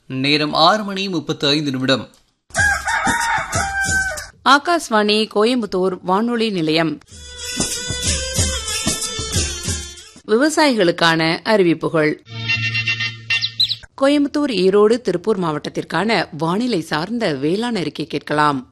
நேரம் ஆறு மணி முப்பத்து ஐந்து நிமிடம் ஆகாஷ்வாணி கோயம்புத்தூர் வானொலி நிலையம் விவசாயிகளுக்கான அறிவிப்புகள் கோயம்புத்தூர் ஈரோடு திருப்பூர் மாவட்டத்திற்கான வானிலை சார்ந்த வேளாண் அறிக்கை கேட்கலாம்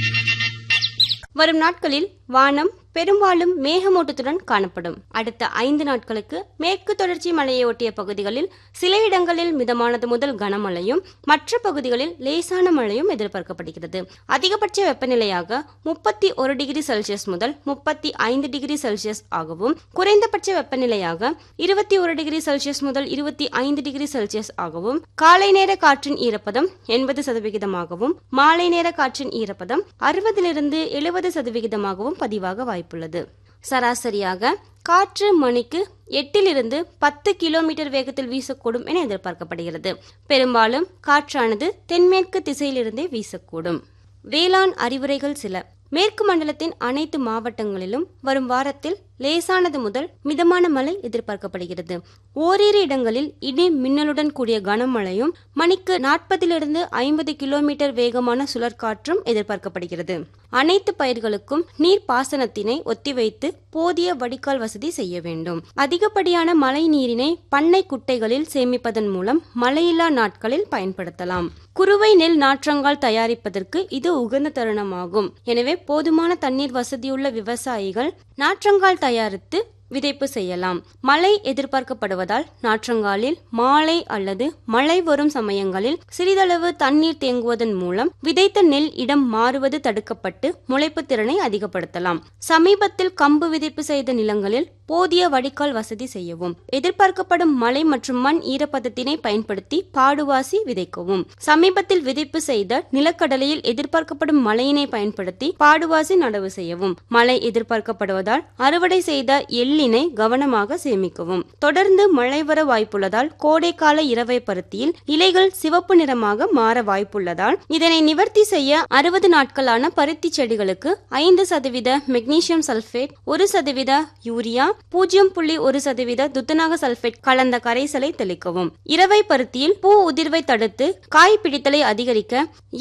வரும் நாட்களில் வானம் பெரும்பாலும் மேகமூட்டத்துடன் காணப்படும் அடுத்த ஐந்து நாட்களுக்கு மேற்கு தொடர்ச்சி மலையை ஒட்டிய பகுதிகளில் சில இடங்களில் மிதமானது முதல் கனமழையும் மற்ற பகுதிகளில் லேசான மழையும் எதிர்பார்க்கப்படுகிறது அதிகபட்ச வெப்பநிலையாக முப்பத்தி ஒரு டிகிரி செல்சியஸ் முதல் முப்பத்தி ஐந்து டிகிரி செல்சியஸ் ஆகவும் குறைந்தபட்ச வெப்பநிலையாக இருபத்தி ஒரு டிகிரி செல்சியஸ் முதல் இருபத்தி ஐந்து டிகிரி செல்சியஸ் ஆகவும் காலை நேர காற்றின் ஈரப்பதம் எண்பது சதவிகிதமாகவும் மாலை நேர காற்றின் ஈரப்பதம் அறுபதிலிருந்து எழுபது சதவிகிதமாகவும் பதிவாக வாய்ப்புள்ளது சராசரியாக காற்று மணிக்கு எட்டிலிருந்து பத்து கிலோமீட்டர் வேகத்தில் வீசக்கூடும் என எதிர்பார்க்கப்படுகிறது பெரும்பாலும் காற்றானது தென்மேற்கு திசையிலிருந்தே வீசக்கூடும் வேளாண் அறிவுரைகள் சில மேற்கு மண்டலத்தின் அனைத்து மாவட்டங்களிலும் வரும் வாரத்தில் லேசானது முதல் மிதமான மழை எதிர்பார்க்கப்படுகிறது ஓரிரு இடங்களில் இடி மின்னலுடன் கூடிய கனமழையும் மணிக்கு நாற்பதிலிருந்து ஐம்பது கிலோமீட்டர் வேகமான சுழற்காற்றும் எதிர்பார்க்கப்படுகிறது அனைத்து பயிர்களுக்கும் நீர் பாசனத்தினை ஒத்திவைத்து போதிய வடிகால் வசதி செய்ய வேண்டும் அதிகப்படியான மழை நீரினை பண்ணை குட்டைகளில் சேமிப்பதன் மூலம் மழையில்லா நாட்களில் பயன்படுத்தலாம் குறுவை நெல் நாற்றங்கால் தயாரிப்பதற்கு இது உகந்த தருணமாகும் எனவே போதுமான தண்ணீர் வசதியுள்ள விவசாயிகள் நாற்றங்கால் தயாரித்து விதைப்பு செய்யலாம் மழை எதிர்பார்க்கப்படுவதால் நாற்றங்காலில் மாலை அல்லது மழை வரும் சமயங்களில் சிறிதளவு தண்ணீர் தேங்குவதன் மூலம் விதைத்த நெல் இடம் மாறுவது தடுக்கப்பட்டு முளைப்பு திறனை அதிகப்படுத்தலாம் சமீபத்தில் கம்பு விதைப்பு செய்த நிலங்களில் போதிய வடிகால் வசதி செய்யவும் எதிர்பார்க்கப்படும் மழை மற்றும் மண் ஈரப்பதத்தினை பயன்படுத்தி பாடுவாசி விதைக்கவும் சமீபத்தில் விதைப்பு செய்த நிலக்கடலையில் எதிர்பார்க்கப்படும் மழையினை பயன்படுத்தி பாடுவாசி நடவு செய்யவும் மழை எதிர்பார்க்கப்படுவதால் அறுவடை செய்த எள்ளினை கவனமாக சேமிக்கவும் தொடர்ந்து மழை வர வாய்ப்புள்ளதால் கோடைக்கால இரவை பருத்தியில் இலைகள் சிவப்பு நிறமாக மாற வாய்ப்புள்ளதால் இதனை நிவர்த்தி செய்ய அறுபது நாட்களான பருத்தி செடிகளுக்கு ஐந்து சதவீத மெக்னீசியம் சல்பேட் ஒரு சதவீத யூரியா பூஜ்ஜியம் புள்ளி ஒரு சதவீத துத்தநாக சல்பேட் கலந்த கரைசலை தெளிக்கவும் இரவை பருத்தியில் பூ உதிர்வை தடுத்து காய் பிடித்தலை அதிகரிக்க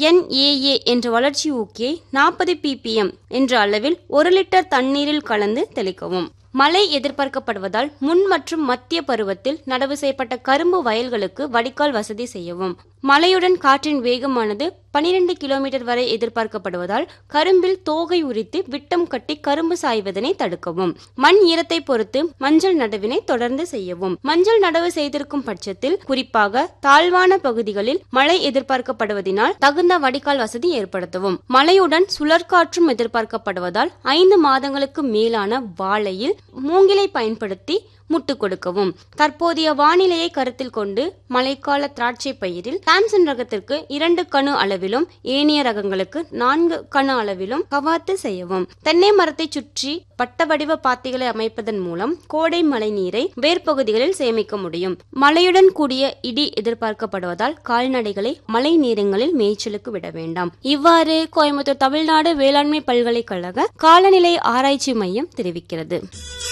என்ஏஏ என்ற வளர்ச்சி ஊக்கியை நாற்பது பிபிஎம் என்ற அளவில் ஒரு லிட்டர் தண்ணீரில் கலந்து தெளிக்கவும் மழை எதிர்பார்க்கப்படுவதால் முன் மற்றும் மத்திய பருவத்தில் நடவு செய்யப்பட்ட கரும்பு வயல்களுக்கு வடிகால் வசதி செய்யவும் மழையுடன் காற்றின் வேகமானது பனிரெண்டு கிலோமீட்டர் வரை எதிர்பார்க்கப்படுவதால் கரும்பில் தோகை உரித்து விட்டம் கட்டி கரும்பு சாய்வதனை தடுக்கவும் மண் ஈரத்தை பொறுத்து மஞ்சள் நடவினை தொடர்ந்து செய்யவும் மஞ்சள் நடவு செய்திருக்கும் பட்சத்தில் குறிப்பாக தாழ்வான பகுதிகளில் மழை எதிர்பார்க்கப்படுவதனால் தகுந்த வடிகால் வசதி ஏற்படுத்தவும் மழையுடன் சுழற்காற்றும் எதிர்பார்க்கப்படுவதால் ஐந்து மாதங்களுக்கு மேலான வாழையில் மூங்கிலை பயன்படுத்தி முட்டு கொடுக்கவும் தற்போதைய வானிலையை கருத்தில் கொண்டு மழைக்கால திராட்சை பயிரில் சாம்சன் ரகத்திற்கு இரண்டு கணு அளவிலும் ஏனைய ரகங்களுக்கு நான்கு கணு அளவிலும் கவாத்து செய்யவும் தென்னை மரத்தை சுற்றி பட்ட வடிவ பாத்திகளை அமைப்பதன் மூலம் கோடை மழை நீரை வேர்ப்பகுதிகளில் சேமிக்க முடியும் மழையுடன் கூடிய இடி எதிர்பார்க்கப்படுவதால் கால்நடைகளை மழை நேரங்களில் மேய்ச்சலுக்கு விட வேண்டாம் இவ்வாறு கோயம்புத்தூர் தமிழ்நாடு வேளாண்மை பல்கலைக்கழக காலநிலை ஆராய்ச்சி மையம் தெரிவிக்கிறது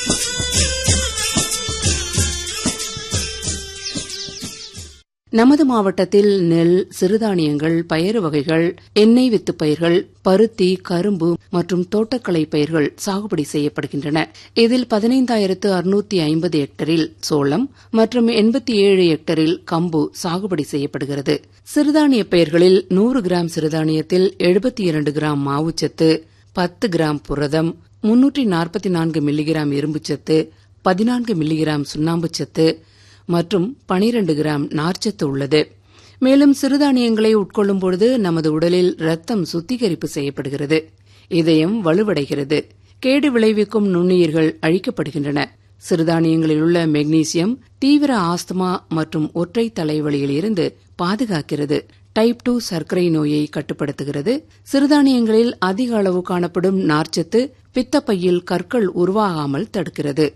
நமது மாவட்டத்தில் நெல் சிறுதானியங்கள் பயறு வகைகள் எண்ணெய் வித்து பயிர்கள் பருத்தி கரும்பு மற்றும் தோட்டக்கலை பயிர்கள் சாகுபடி செய்யப்படுகின்றன இதில் பதினைந்தாயிரத்து அறுநூத்தி ஐம்பது ஹெக்டரில் சோளம் மற்றும் எண்பத்தி ஏழு ஹெக்டரில் கம்பு சாகுபடி செய்யப்படுகிறது சிறுதானிய பயிர்களில் நூறு கிராம் சிறுதானியத்தில் எழுபத்தி இரண்டு கிராம் மாவுச்சத்து பத்து கிராம் புரதம் முன்னூற்றி நாற்பத்தி நான்கு மில்லிகிராம் இரும்புச்சத்து பதினான்கு மில்லிகிராம் சுண்ணாம்புச்சத்து மற்றும் பனிரண்டு கிராம் நார்ச்சத்து உள்ளது மேலும் சிறுதானியங்களை உட்கொள்ளும் பொழுது நமது உடலில் ரத்தம் சுத்திகரிப்பு செய்யப்படுகிறது இதயம் வலுவடைகிறது கேடு விளைவிக்கும் நுண்ணுயிர்கள் அழிக்கப்படுகின்றன சிறுதானியங்களில் உள்ள மெக்னீசியம் தீவிர ஆஸ்துமா மற்றும் ஒற்றை தலைவலியில் இருந்து பாதுகாக்கிறது டைப் டூ சர்க்கரை நோயை கட்டுப்படுத்துகிறது சிறுதானியங்களில் அதிக அளவு காணப்படும் நார்ச்சத்து பித்தப்பையில் கற்கள் உருவாகாமல் தடுக்கிறது